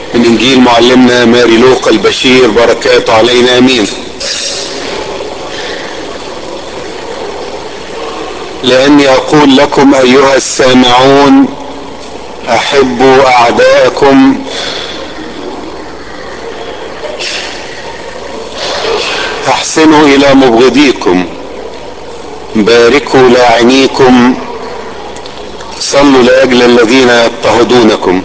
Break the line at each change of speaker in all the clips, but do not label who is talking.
من انجيل معلمنا ماري لوقا البشير بركاته علينا امين لاني اقول لكم ايها السامعون احبوا اعداءكم احسنوا الى مبغضيكم باركوا لاعنيكم صلوا لاجل الذين يضطهدونكم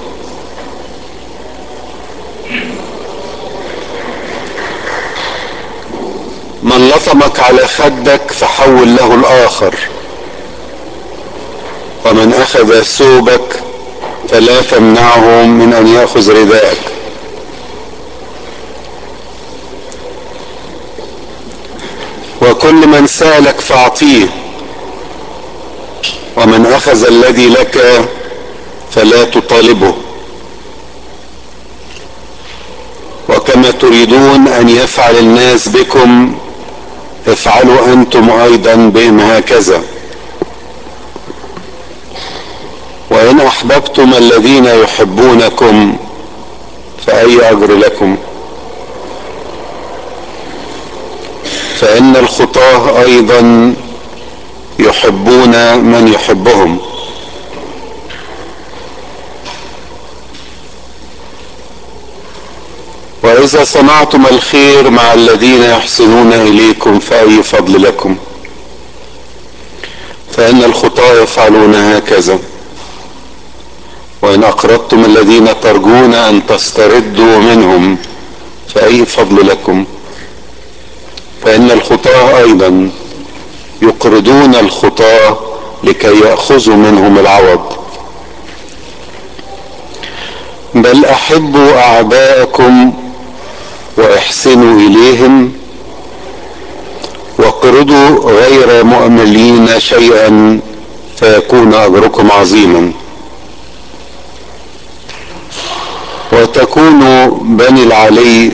من لطمك على خدك فحول له الاخر ومن اخذ ثوبك فلا تمنعه من ان ياخذ رداءك وكل من سالك فاعطيه ومن اخذ الذي لك فلا تطالبه وكما تريدون ان يفعل الناس بكم افعلوا انتم ايضا بهم هكذا وان احببتم الذين يحبونكم فاي اجر لكم فان الخطاه ايضا يحبون من يحبهم واذا صنعتم الخير مع الذين يحسنون اليكم فاي فضل لكم فان الخطاه يفعلون هكذا وان اقرضتم الذين ترجون ان تستردوا منهم فاي فضل لكم فان الخطاه ايضا يقرضون الخطاه لكي ياخذوا منهم العوض بل احبوا اعداءكم واحسنوا اليهم واقرضوا غير مؤملين شيئا فيكون اجركم عظيما وتكونوا بني العلي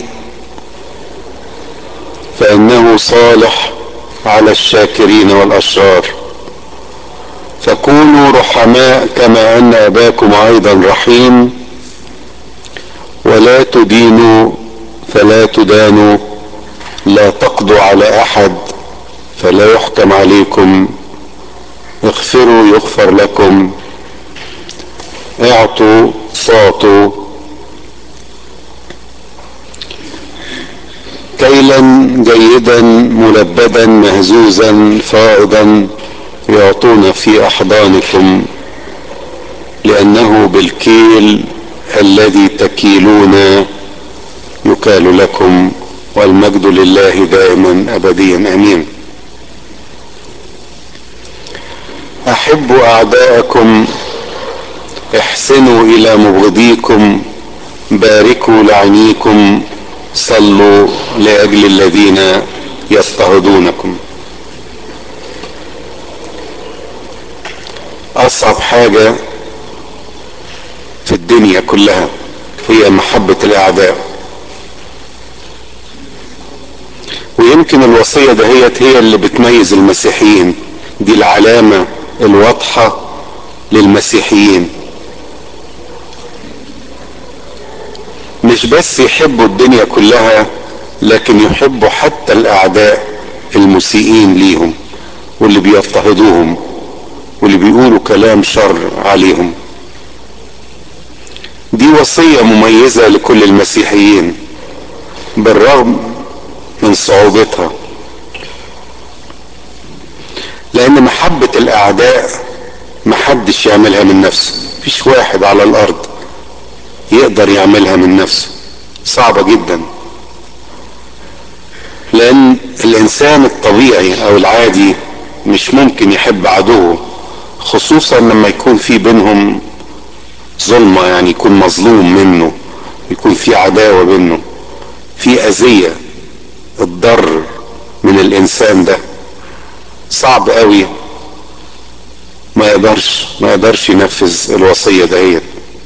فانه صالح على الشاكرين والاشرار فكونوا رحماء كما ان اباكم ايضا رحيم ولا تدينوا فلا تدانوا لا تقضوا على احد فلا يحكم عليكم اغفروا يغفر لكم اعطوا تعطوا كيلا جيدا ملبدا مهزوزا فائضا يعطون في احضانكم لانه بالكيل الذي تكيلون يكال لكم والمجد لله دائما ابديا امين احبوا اعداءكم احسنوا الى مبغضيكم باركوا لعنيكم صلوا لاجل الذين يضطهدونكم اصعب حاجه في الدنيا كلها هي محبه الاعداء ويمكن الوصيه دهيت هي اللي بتميز المسيحيين دي العلامه الواضحه للمسيحيين مش بس يحبوا الدنيا كلها لكن يحبوا حتى الاعداء المسيئين ليهم واللي بيضطهدوهم واللي بيقولوا كلام شر عليهم دي وصية مميزة لكل المسيحيين بالرغم من صعوبتها لان محبة الاعداء محدش يعملها من نفسه مفيش واحد على الارض يقدر يعملها من نفسه صعبة جدا لان الانسان الطبيعي او العادي مش ممكن يحب عدوه خصوصا لما يكون في بينهم ظلمة يعني يكون مظلوم منه يكون في عداوة بينه في اذية الضر من الانسان ده صعب قوي ما يقدرش ما يقدرش ينفذ الوصية دهيت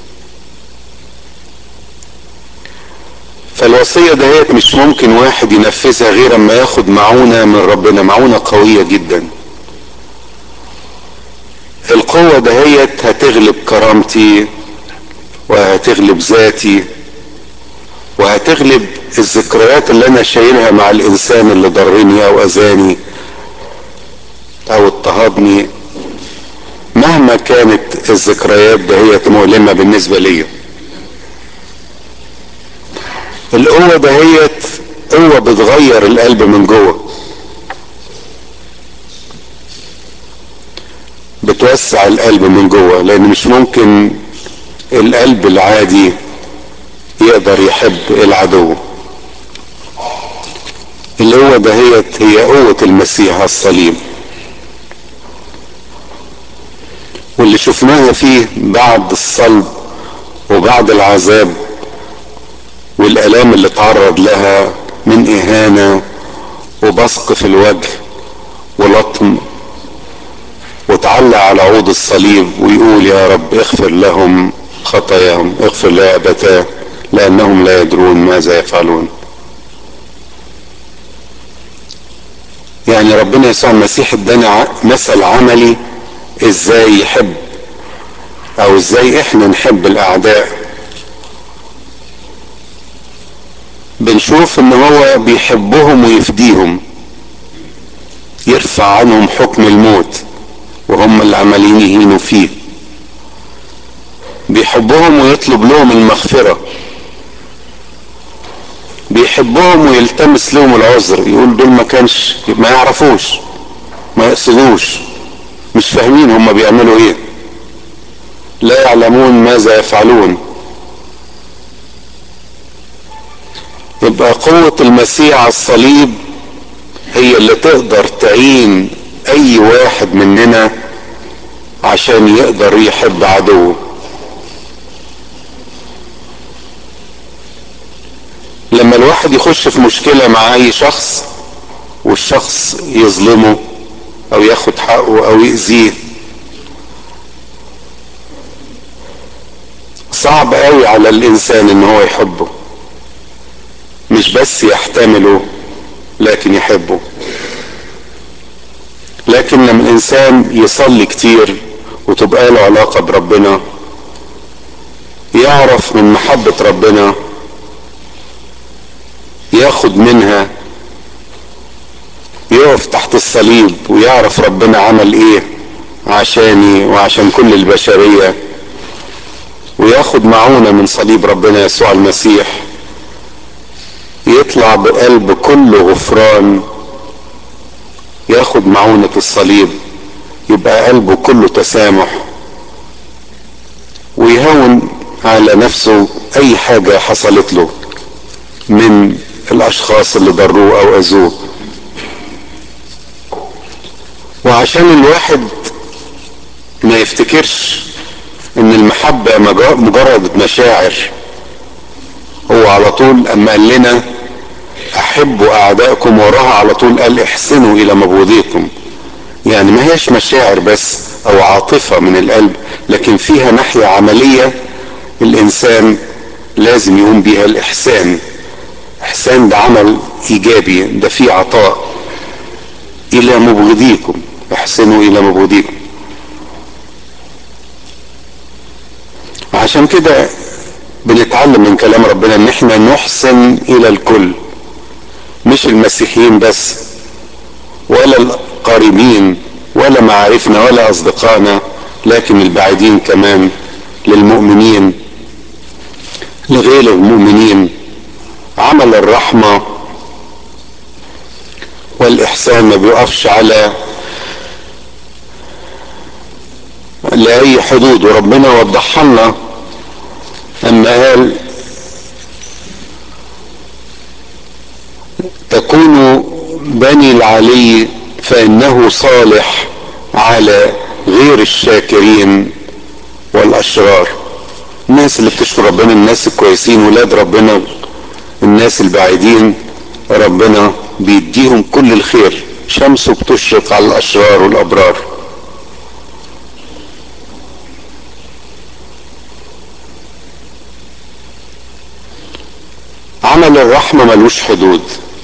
فالوصية دهيت مش ممكن واحد ينفذها غير اما ياخد معونة من ربنا معونة قوية جدا القوة دهيت هتغلب كرامتي وهتغلب ذاتي وهتغلب الذكريات اللي انا شايلها مع الانسان اللي ضرني او اذاني او اضطهدني مهما كانت الذكريات دهيت مؤلمة بالنسبة لي القوة دهيت قوة بتغير القلب من جوه بتوسع القلب من جوه لان مش ممكن القلب العادي يقدر يحب العدو القوة دهيت هي قوة المسيح على الصليب واللي شفناها فيه بعد الصلب وبعد العذاب والالام اللي تعرض لها من اهانة وبصق في الوجه ولطم وتعلق على عود الصليب ويقول يا رب اغفر لهم خطاياهم اغفر لا ابتاه لانهم لا يدرون ماذا يفعلون يعني ربنا يسوع المسيح ادانا مثل عملي ازاي يحب او ازاي احنا نحب الاعداء بنشوف ان هو بيحبهم ويفديهم يرفع عنهم حكم الموت وهم اللي عمالين يهينوا فيه بيحبهم ويطلب لهم المغفرة بيحبهم ويلتمس لهم العذر يقول دول ما كانش ما يعرفوش ما يقصدوش مش فاهمين هم بيعملوا ايه لا يعلمون ماذا يفعلون يبقى قوة المسيح على الصليب هي اللي تقدر تعين اي واحد مننا عشان يقدر يحب عدوه لما الواحد يخش في مشكلة مع اي شخص والشخص يظلمه او ياخد حقه او يأذيه صعب قوي على الانسان ان هو يحبه مش بس يحتمله لكن يحبه لكن لما الانسان يصلي كتير وتبقى له علاقة بربنا يعرف من محبة ربنا ياخد منها يقف تحت الصليب ويعرف ربنا عمل ايه عشاني وعشان كل البشرية وياخد معونة من صليب ربنا يسوع المسيح يطلع بقلب كله غفران ياخد معونة الصليب يبقى قلبه كله تسامح ويهون على نفسه اي حاجة حصلت له من الاشخاص اللي ضروه او اذوه وعشان الواحد ما يفتكرش ان المحبة مجرد مشاعر هو على طول اما قال لنا احبوا اعدائكم وراها على طول قال احسنوا الى مبغوضيكم يعني ما هيش مشاعر بس او عاطفة من القلب لكن فيها ناحية عملية الانسان لازم يقوم بيها الاحسان احسان ده عمل ايجابي ده فيه عطاء الى مبغضيكم احسنوا الى مبغضيكم عشان كده بنتعلم من كلام ربنا ان احنا نحسن الى الكل مش المسيحيين بس ولا القريبين ولا معارفنا ولا اصدقائنا لكن البعيدين كمان للمؤمنين لغير المؤمنين عمل الرحمة والإحسان ما بيقفش على لأي حدود وربنا وضحها لنا أما قال تكونوا بني العلي فإنه صالح على غير الشاكرين والأشرار الناس اللي بتشكر ربنا الناس الكويسين ولاد ربنا الناس البعيدين ربنا بيديهم كل الخير شمسه بتشرق على الاشرار والابرار عمل الرحمة ملوش حدود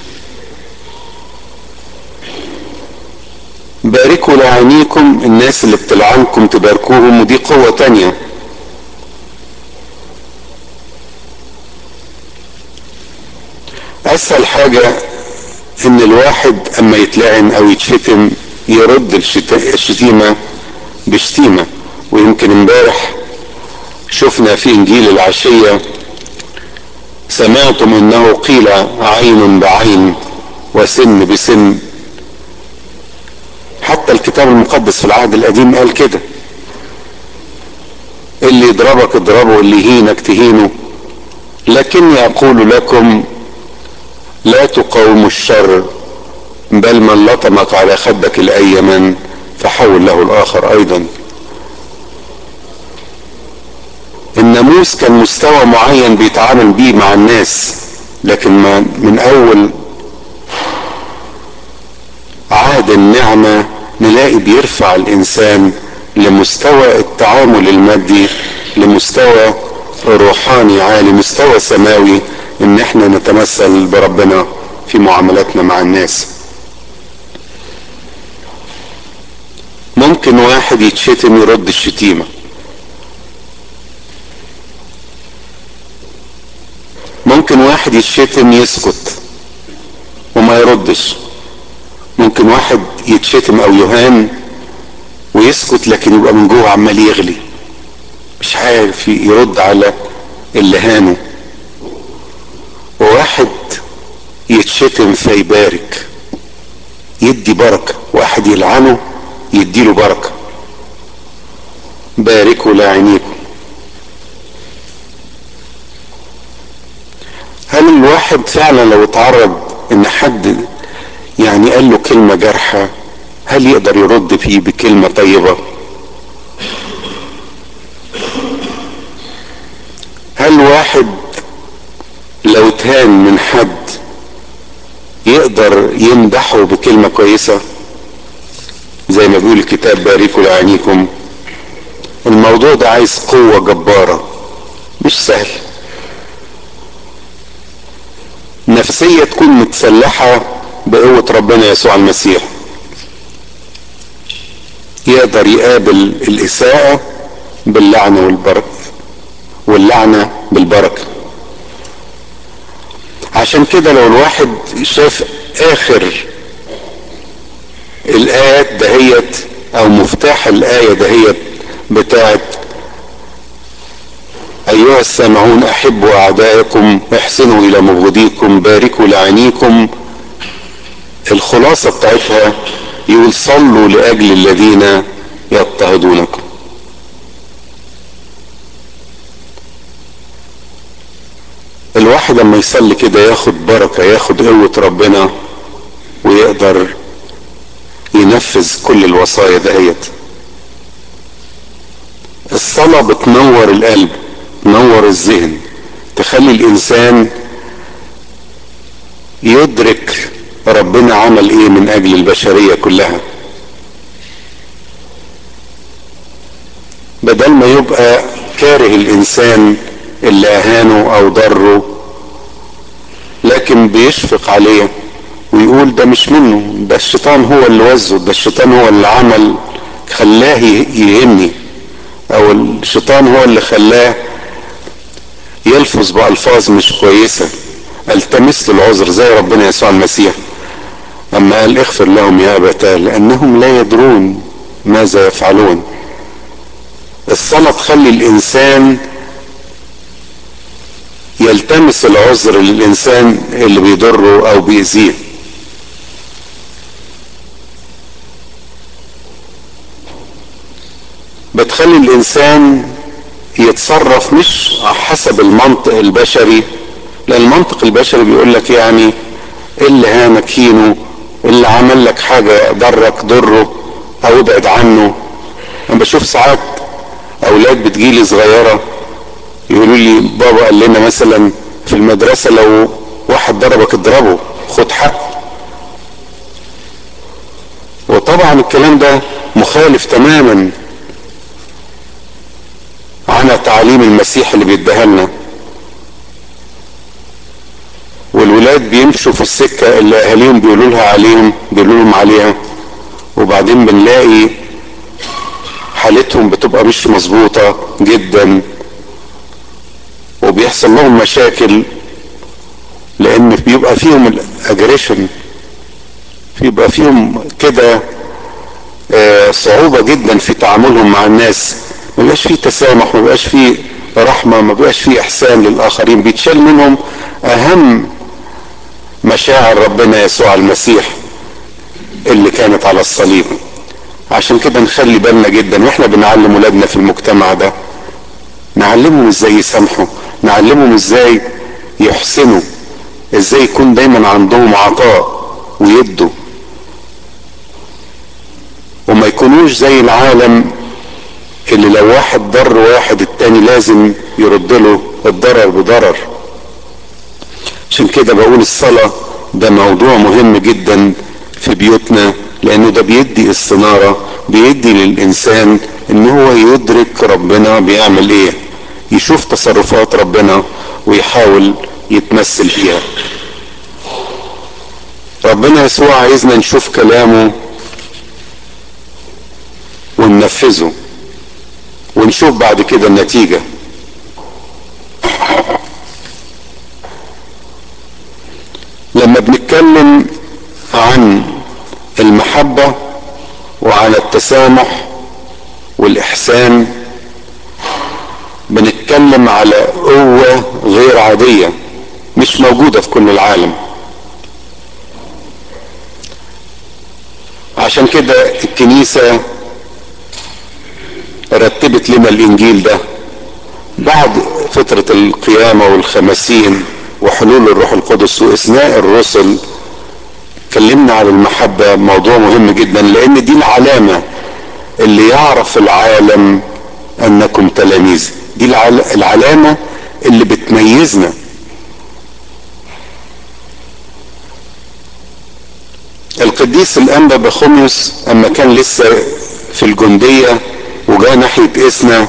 باركوا لعينيكم الناس اللي بتلعنكم تباركوهم ودي قوة تانية اسهل حاجة ان الواحد اما يتلعن او يتشتم يرد الشتيمة بشتيمة ويمكن امبارح شفنا في انجيل العشية سمعتم انه قيل عين بعين وسن بسن حتى الكتاب المقدس في العهد القديم قال كده اللي يضربك اضربه واللي يهينك تهينه لكني اقول لكم لا تقاوموا الشر بل من لطمك على خدك الايمن فحول له الاخر ايضا الناموس كان مستوى معين بيتعامل بيه مع الناس لكن ما من اول عهد النعمة نلاقي بيرفع الانسان لمستوى التعامل المادي لمستوى روحاني عالي مستوى سماوي ان احنا نتمثل بربنا في معاملاتنا مع الناس ممكن واحد يتشتم يرد الشتيمة ممكن واحد يتشتم يسكت وما يردش ممكن واحد يتشتم او يهان ويسكت لكن يبقى من جوه عمال يغلي مش عارف يرد على اللي هانه وواحد يتشتم فيبارك يدي بركة واحد يلعنه يديله بركة باركوا لاعنيكم هل الواحد فعلا لو اتعرض ان حد يعني قال له كلمة جارحة هل يقدر يرد فيه بكلمة طيبة هل واحد لو اتهان من حد يقدر يمدحه بكلمة كويسة زي ما بيقول الكتاب باركوا لعينيكم الموضوع ده عايز قوة جبارة مش سهل نفسية تكون متسلحة بقوة ربنا يسوع المسيح يقدر يقابل الإساءة باللعنة والبركة واللعنة بالبركة عشان كده لو الواحد شاف آخر الآيات دهيت أو مفتاح الآية دهيت بتاعت أيها السامعون أحبوا أعدائكم احسنوا إلى مبغضيكم باركوا لعينيكم الخلاصة بتاعتها يقول صلوا لأجل الذين يضطهدونكم الواحد لما يصلي كده ياخد بركة ياخد قوة ربنا ويقدر ينفذ كل الوصايا دهيت الصلاة بتنور القلب تنور الذهن تخلي الانسان يدرك ربنا عمل ايه من اجل البشرية كلها بدل ما يبقى كاره الانسان اللي اهانه او ضره لكن بيشفق عليه ويقول ده مش منه ده الشيطان هو اللي وزه ده الشيطان هو اللي عمل خلاه يهمني او الشيطان هو اللي خلاه يلفظ بألفاظ مش كويسة التمس له العذر زي ربنا يسوع المسيح اما قال اغفر لهم يا ابتاه لانهم لا يدرون ماذا يفعلون الصلاة تخلي الانسان يلتمس العذر للانسان اللي بيضره او بيأذيه بتخلي الانسان يتصرف مش حسب المنطق البشري لان المنطق البشري بيقول لك يعني اللي هانك هينه اللي عمل لك حاجة ضرك ضره او ابعد عنه انا بشوف ساعات اولاد بتجيلي صغيرة يقولوا لي بابا قال لنا مثلا في المدرسة لو واحد ضربك اضربه خد حق وطبعا الكلام ده مخالف تماما عن تعاليم المسيح اللي بيديها لنا والولاد بيمشوا في السكة اللي اهاليهم بيقولوا لها عليهم بيقولوا لهم عليها وبعدين بنلاقي حالتهم بتبقى مش مظبوطة جدا وبيحصل لهم مشاكل لان بيبقى فيهم الاجريشن بيبقى فيهم كده آه صعوبة جدا في تعاملهم مع الناس ما بيبقاش فيه تسامح ما بيبقاش فيه رحمة ما بيبقاش فيه احسان للاخرين بيتشال منهم اهم مشاعر ربنا يسوع المسيح اللي كانت على الصليب عشان كده نخلي بالنا جدا واحنا بنعلم ولادنا في المجتمع ده نعلمهم ازاي يسامحوا نعلمهم ازاي يحسنوا ازاي يكون دايما عندهم عطاء ويدوا وما يكونوش زي العالم اللي لو واحد ضر واحد التاني لازم يرد له الضرر بضرر عشان كده بقول الصلاة ده موضوع مهم جدا في بيوتنا لانه ده بيدي استنارة بيدي للانسان ان هو يدرك ربنا بيعمل ايه يشوف تصرفات ربنا ويحاول يتمثل فيها ربنا يسوع عايزنا نشوف كلامه وننفذه ونشوف بعد كده النتيجة لما بنتكلم عن المحبة وعن التسامح والإحسان بنتكلم على قوة غير عادية مش موجودة في كل العالم عشان كده الكنيسة رتبت لنا الإنجيل ده بعد فترة القيامة والخمسين وحلول الروح القدس وإثناء الرسل اتكلمنا عن المحبة موضوع مهم جدا لأن دي العلامة اللي يعرف العالم أنكم تلاميذ دي العلامة اللي بتميزنا القديس الأنبا بخوميوس أما كان لسه في الجندية وجاء ناحية إسنا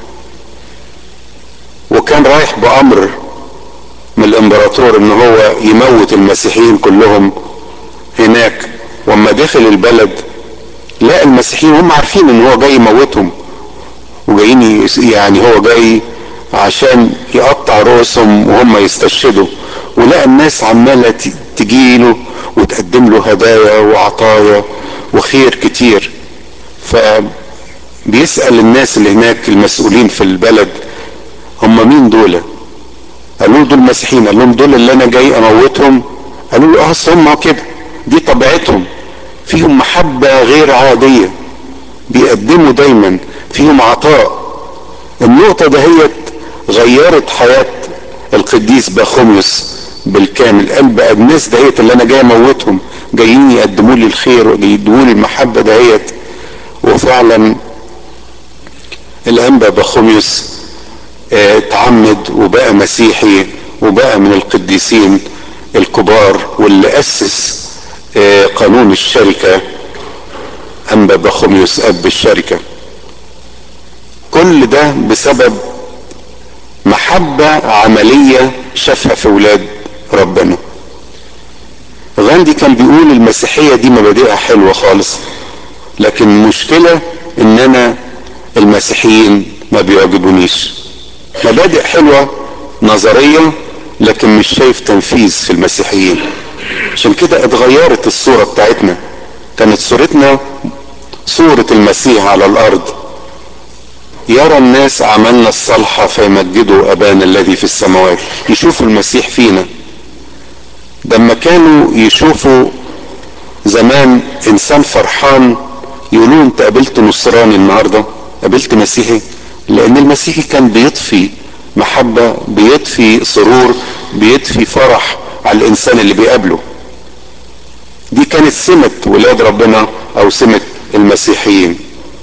وكان رايح بأمر من الإمبراطور إن هو يموت المسيحيين كلهم هناك واما دخل البلد لا المسيحيين هم عارفين ان هو جاي يموتهم وجايين يعني هو جاي عشان يقطع رؤوسهم وهم يستشهدوا ولقى الناس عماله تجيله وتقدم له هدايا وعطايا وخير كتير فبيسأل الناس اللي هناك المسؤولين في البلد هم مين دول قالوا له دول مسيحيين قال لهم دول اللي انا جاي اموتهم قالوا له اه هم كده دي طبيعتهم فيهم محبة غير عادية بيقدموا دايما فيهم عطاء النقطة دهيت غيرت حياة القديس باخوميوس بالكامل قال بقى الناس دهيت اللي انا جاي اموتهم جايين يقدموا لي الخير ويقدموا لي المحبة دهيت وفعلا الانبا باخوميوس اتعمد وبقى مسيحي وبقى من القديسين الكبار واللي اسس قانون الشركة أنبا بخوميوس أب الشركة كل ده بسبب محبة عملية شافها في ولاد ربنا غاندي كان بيقول المسيحية دي مبادئها حلوة خالص لكن المشكلة ان انا المسيحيين ما بيعجبونيش مبادئ حلوة نظرية لكن مش شايف تنفيذ في المسيحيين عشان كده اتغيرت الصورة بتاعتنا كانت صورتنا صورة المسيح على الارض يرى الناس عملنا الصالحة فيمجدوا ابانا الذي في السماوات يشوفوا المسيح فينا لما كانوا يشوفوا زمان انسان فرحان يقولوا انت قابلت نصراني النهارده قابلت مسيحي لان المسيحي كان بيطفي محبة بيطفي سرور بيطفي فرح على الانسان اللي بيقابله دي كانت سمة ولاد ربنا او سمة المسيحيين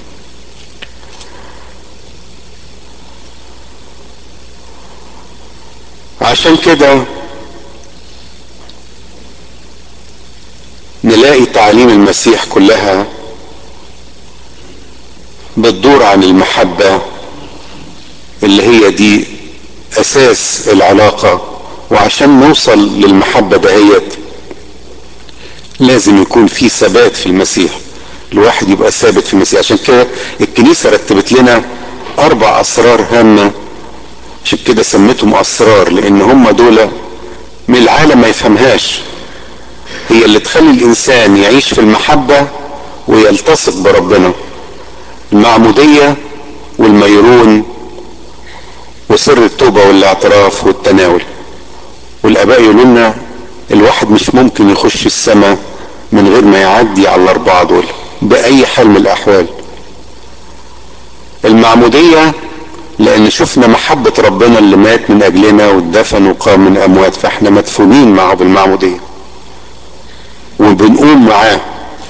عشان كده نلاقي تعاليم المسيح كلها بتدور عن المحبة اللي هي دي اساس العلاقة وعشان نوصل للمحبة دهيت لازم يكون في ثبات في المسيح الواحد يبقى ثابت في المسيح عشان كده الكنيسة رتبت لنا اربع اسرار هامة عشان كده سميتهم اسرار لان هم دول من العالم ما يفهمهاش هي اللي تخلي الانسان يعيش في المحبة ويلتصق بربنا المعمودية والميرون وسر التوبة والاعتراف والتناول والاباء يقولوا لنا الواحد مش ممكن يخش السماء من غير ما يعدي على الاربعة دول باي حال من الاحوال المعمودية لان شفنا محبة ربنا اللي مات من اجلنا واتدفن وقام من اموات فاحنا مدفونين معه بالمعمودية وبنقوم معاه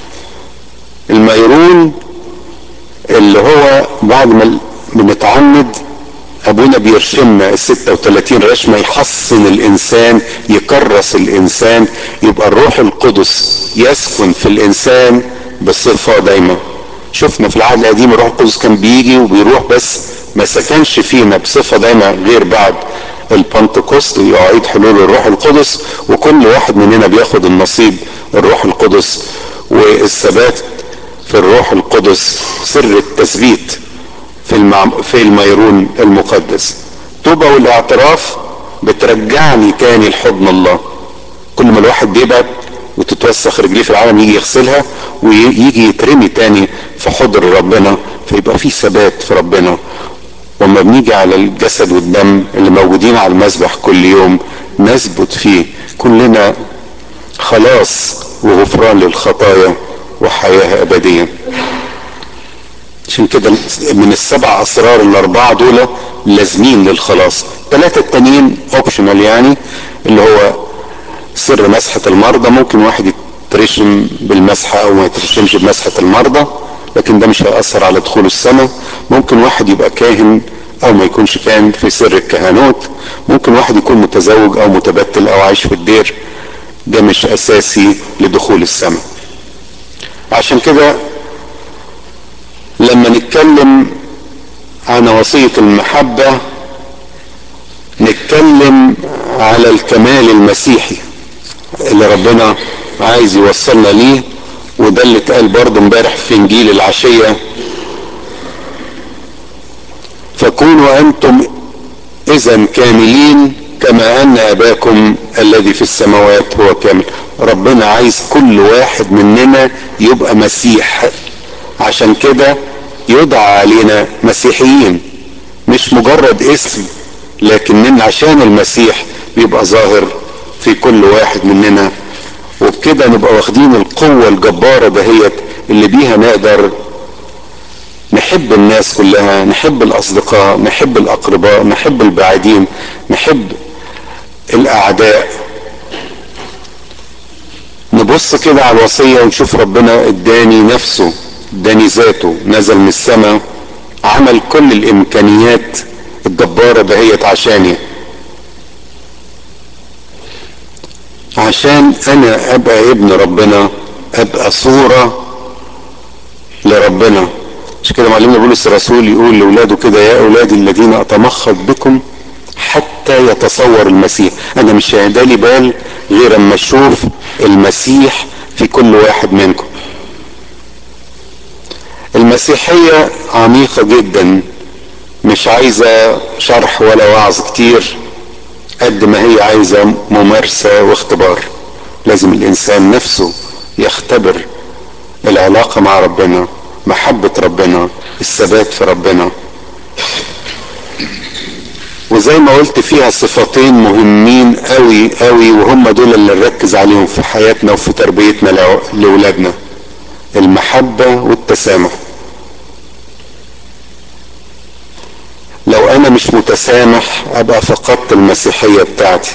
الميرون اللي هو بعد ما بنتعمد ابونا بيرشمنا ال 36 رشمه يحصن الانسان يكرس الانسان يبقى الروح القدس يسكن في الانسان بصفه دايما شفنا في العهد القديم الروح القدس كان بيجي وبيروح بس ما سكنش فينا بصفه دايما غير بعد البنتكوست يعيد حلول الروح القدس وكل واحد مننا بياخد النصيب الروح القدس والثبات في الروح القدس سر التثبيت في المعم... في الميرون المقدس توبة والاعتراف بترجعني تاني لحضن الله كل ما الواحد بيبعد وتتوسخ رجليه في العالم يجي يغسلها ويجي يترمي تاني في حضر ربنا فيبقى في ثبات في ربنا وما بنيجي على الجسد والدم اللي موجودين على المسبح كل يوم نثبت فيه كلنا خلاص وغفران للخطايا وحياة أبدية عشان كده من السبع اسرار الاربعه دول لازمين للخلاص ثلاثه التانيين اوبشنال يعني اللي هو سر مسحه المرضى ممكن واحد يترشم بالمسحه او ما يترشمش بمسحه المرضى لكن ده مش هيأثر على دخول السماء ممكن واحد يبقى كاهن او ما يكونش كاهن في سر الكهنوت ممكن واحد يكون متزوج او متبتل او عايش في الدير ده مش اساسي لدخول السماء عشان كده لما نتكلم عن وصية المحبة نتكلم على الكمال المسيحي اللي ربنا عايز يوصلنا ليه وده اللي اتقال برضه امبارح في انجيل العشية فكونوا انتم اذا كاملين كما ان اباكم الذي في السماوات هو كامل ربنا عايز كل واحد مننا يبقى مسيح عشان كده يدعى علينا مسيحيين مش مجرد اسم لكن عشان المسيح بيبقى ظاهر في كل واحد مننا وبكده نبقى واخدين القوة الجبارة دهيت اللي بيها نقدر نحب الناس كلها نحب الاصدقاء نحب الاقرباء نحب البعيدين نحب الاعداء نبص كده على الوصية ونشوف ربنا اداني نفسه اداني ذاته نزل من السماء عمل كل الامكانيات الجبارة دهيت عشاني عشان انا ابقى ابن ربنا ابقى صورة لربنا مش كده معلمنا بولس الرسول يقول لاولاده كده يا اولادي الذين اتمخض بكم حتى يتصور المسيح انا مش هيدالي بال غير اما اشوف المسيح في كل واحد منكم المسيحية عميقة جدا مش عايزة شرح ولا وعظ كتير قد ما هي عايزة ممارسة واختبار لازم الانسان نفسه يختبر العلاقة مع ربنا محبة ربنا الثبات في ربنا وزي ما قلت فيها صفتين مهمين قوي قوي وهم دول اللي نركز عليهم في حياتنا وفي تربيتنا لاولادنا المحبة والتسامح لو انا مش متسامح ابقى فقدت المسيحية بتاعتي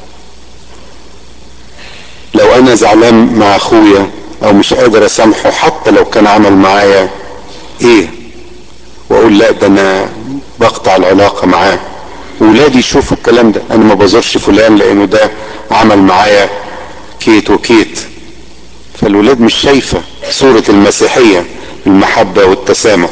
لو انا زعلان مع اخويا او مش قادر اسامحه حتى لو كان عمل معايا ايه واقول لا ده انا بقطع العلاقة معاه ولادي يشوفوا الكلام ده انا ما بزورش فلان لانه ده عمل معايا كيت وكيت فالولاد مش شايفة صورة المسيحية المحبة والتسامح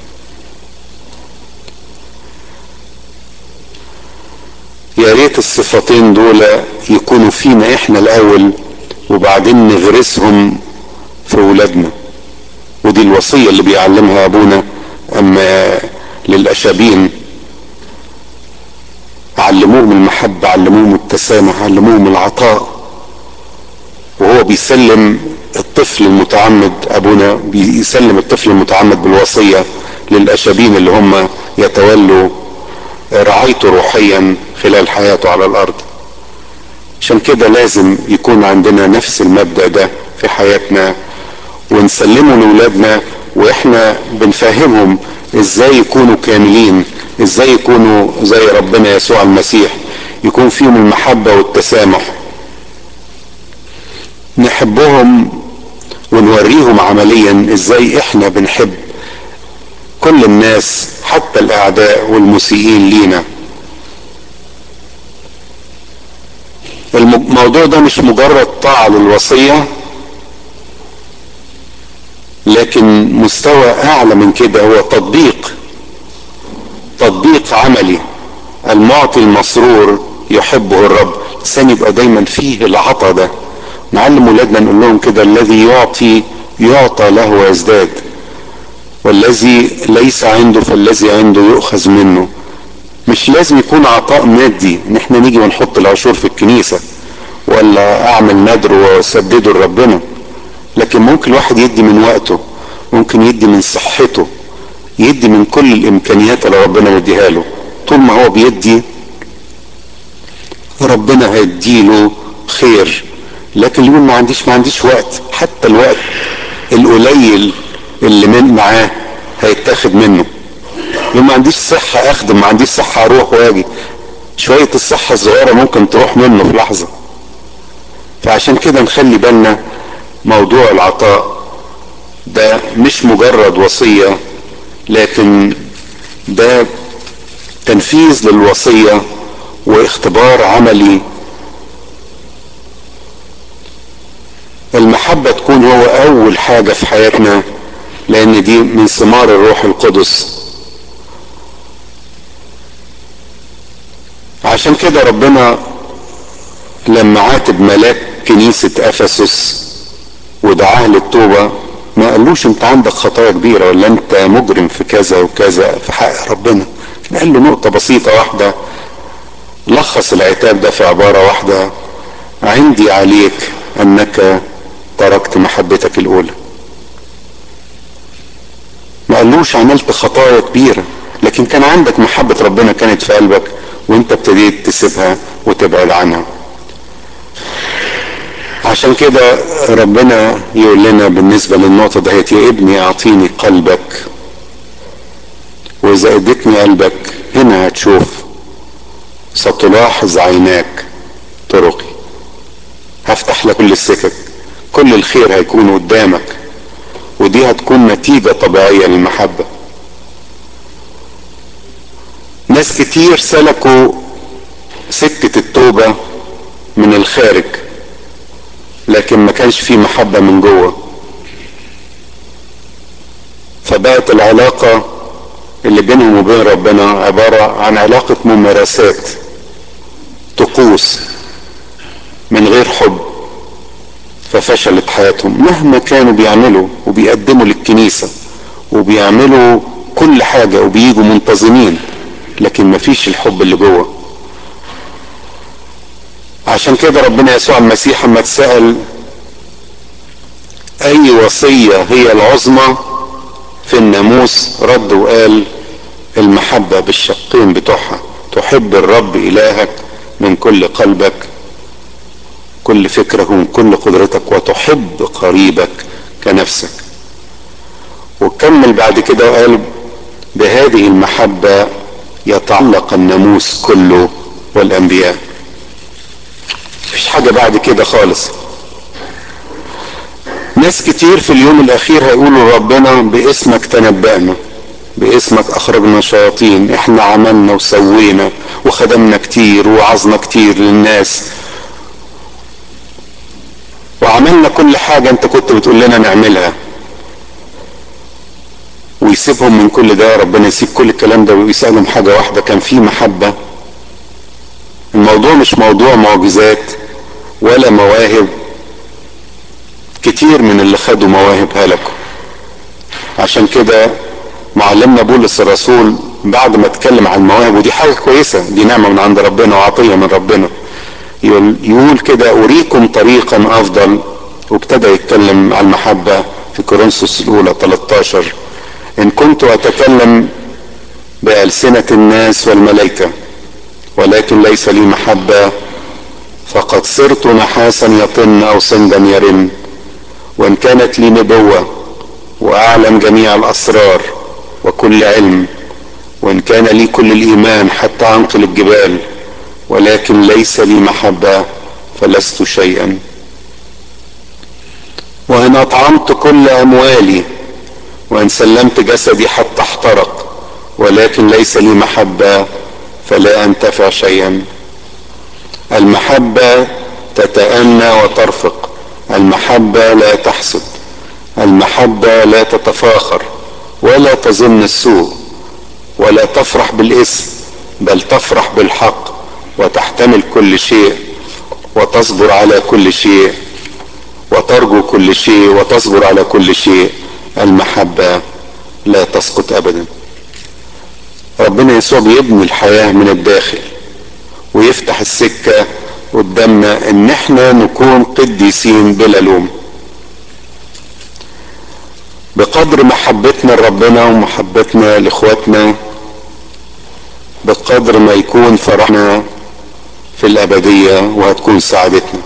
يا ريت الصفتين دول يكونوا فينا احنا الاول وبعدين نغرسهم في ولادنا ودي الوصية اللي بيعلمها ابونا اما للاشابين علموهم المحبة علموهم التسامح علموهم العطاء وهو بيسلم الطفل المتعمد ابونا بيسلم الطفل المتعمد بالوصية للاشابين اللي هم يتولوا رعايته روحيا خلال حياته على الارض عشان كده لازم يكون عندنا نفس المبدأ ده في حياتنا ونسلمه لاولادنا واحنا بنفهمهم ازاي يكونوا كاملين ازاي يكونوا زي ربنا يسوع المسيح يكون فيهم المحبة والتسامح نحبهم ونوريهم عمليا ازاي احنا بنحب كل الناس حتى الاعداء والمسيئين لينا الموضوع ده مش مجرد طاعة للوصية لكن مستوى اعلى من كده هو تطبيق تطبيق عملي المعطي المسرور يحبه الرب الانسان يبقى دايما فيه العطا ده نعلم ولادنا نقول لهم كده الذي يعطي يعطى له ويزداد والذي ليس عنده فالذي عنده يؤخذ منه مش لازم يكون عطاء مادي ان احنا نيجي ونحط العشور في الكنيسة ولا اعمل نذر واسدده لربنا لكن ممكن الواحد يدي من وقته ممكن يدي من صحته يدي من كل الامكانيات اللي ربنا مديها له طول ما هو بيدي ربنا هيديله خير لكن يقول ما عنديش ما عنديش وقت حتى الوقت القليل اللي من معاه هيتاخد منه يقول ما عنديش صحة اخدم ما عنديش صحة اروح واجي شوية الصحة الصغيرة ممكن تروح منه في لحظة فعشان كده نخلي بالنا موضوع العطاء ده مش مجرد وصية لكن ده تنفيذ للوصية واختبار عملي المحبة تكون هو أول حاجة في حياتنا لأن دي من ثمار الروح القدس عشان كده ربنا لما عاتب ملاك كنيسة أفسس ودعاه للتوبة ما قالوش انت عندك خطايا كبيرة ولا انت مجرم في كذا وكذا في حق ربنا قال له نقطة بسيطة واحدة لخص العتاب ده في عبارة واحدة عندي عليك انك تركت محبتك الاولى ما قالوش عملت خطايا كبيرة لكن كان عندك محبة ربنا كانت في قلبك وانت ابتديت تسيبها وتبعد عنها عشان كده ربنا يقول لنا بالنسبة للنقطة دهيت يا ابني اعطيني قلبك واذا اديتني قلبك هنا هتشوف ستلاحظ عيناك طرقي هفتح لك كل السكك كل الخير هيكون قدامك ودي هتكون نتيجة طبيعية للمحبة ناس كتير سلكوا سكة التوبة من الخارج لكن ما كانش فيه محبة من جوه فبقت العلاقة اللي بينهم وبين ربنا عبارة عن علاقة ممارسات طقوس من غير حب ففشلت حياتهم مهما كانوا بيعملوا وبيقدموا للكنيسة وبيعملوا كل حاجة وبيجوا منتظمين لكن مفيش الحب اللي جوه عشان كده ربنا يسوع المسيح اما اتسأل اي وصية هي العظمى في الناموس رد وقال المحبة بالشقين بتوعها تحب الرب الهك من كل قلبك كل فكرك ومن كل قدرتك وتحب قريبك كنفسك وكمل بعد كده وقال بهذه المحبة يتعلق الناموس كله والانبياء مفيش حاجة بعد كده خالص ناس كتير في اليوم الاخير هيقولوا ربنا باسمك تنبأنا باسمك اخرجنا شياطين احنا عملنا وسوينا وخدمنا كتير ووعظنا كتير للناس وعملنا كل حاجة انت كنت بتقول لنا نعملها ويسيبهم من كل ده ربنا يسيب كل الكلام ده ويسألهم حاجة واحدة كان في محبة الموضوع مش موضوع معجزات ولا مواهب كتير من اللي خدوا مواهب هلكوا عشان كده معلمنا بولس الرسول بعد ما اتكلم عن المواهب ودي حاجة كويسة دي نعمة من عند ربنا وعطية من ربنا يقول, يقول كده أريكم طريقا أفضل وابتدى يتكلم عن المحبة في كورنثوس الأولى 13 إن كنت أتكلم بألسنة الناس والملائكة ولكن ليس لي محبة فقد صرت نحاسا يطن أو صندا يرن وإن كانت لي نبوة وأعلم جميع الأسرار وكل علم وإن كان لي كل الإيمان حتى أنقل الجبال ولكن ليس لي محبة فلست شيئا وإن أطعمت كل أموالي وإن سلمت جسدي حتى احترق ولكن ليس لي محبة فلا أنتفع شيئا المحبة تتأنى وترفق المحبة لا تحسد المحبة لا تتفاخر ولا تظن السوء ولا تفرح بالاسم بل تفرح بالحق وتحتمل كل شيء وتصبر على كل شيء وترجو كل شيء وتصبر على كل شيء المحبة لا تسقط ابدا ربنا يسوع بيبني الحياة من الداخل ويفتح السكة قدامنا ان احنا نكون قديسين بلا لوم بقدر محبتنا لربنا ومحبتنا لاخواتنا بقدر ما يكون فرحنا في الابدية وهتكون سعادتنا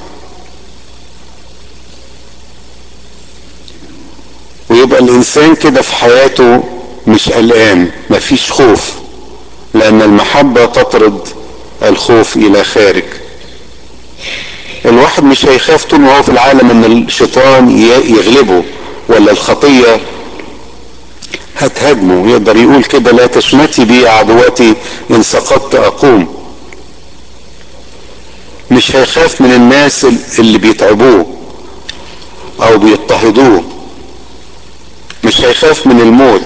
ويبقى الانسان كده في حياته مش قلقان مفيش خوف لان المحبة تطرد الخوف الى خارج الواحد مش هيخاف طول ما هو في العالم ان الشيطان يغلبه ولا الخطية هتهاجمه يقدر يقول كده لا تشمتي بي عدواتي ان سقطت اقوم مش هيخاف من الناس اللي بيتعبوه او بيضطهدوه مش هيخاف من الموت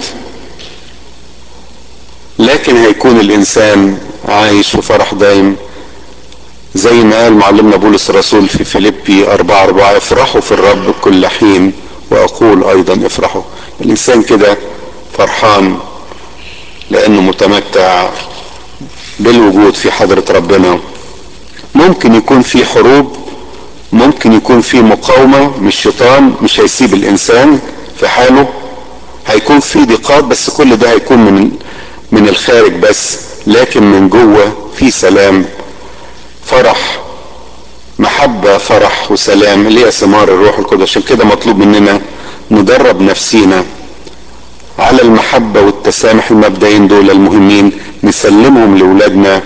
لكن هيكون الانسان عايش في فرح دايم زي ما قال معلمنا بولس الرسول في فيليبي أربعة أربعة افرحوا في الرب كل حين وأقول أيضا افرحوا الإنسان كده فرحان لأنه متمتع بالوجود في حضرة ربنا ممكن يكون في حروب ممكن يكون في مقاومة من الشيطان مش هيسيب الإنسان في حاله هيكون في ضيقات بس كل ده هيكون من من الخارج بس لكن من جوه في سلام فرح محبة فرح وسلام اللي هي ثمار الروح القدس عشان كده مطلوب مننا ندرب نفسينا على المحبة والتسامح المبدئين دول المهمين نسلمهم لأولادنا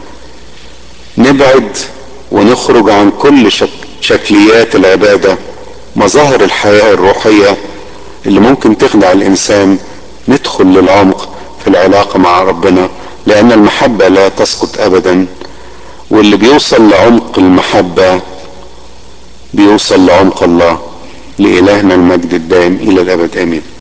نبعد ونخرج عن كل شك شكليات العبادة مظاهر الحياة الروحية اللي ممكن تخدع الإنسان ندخل للعمق في العلاقة مع ربنا لأن المحبة لا تسقط أبدا واللي بيوصل لعمق المحبة بيوصل لعمق الله لإلهنا المجد الدائم إلى الأبد آمين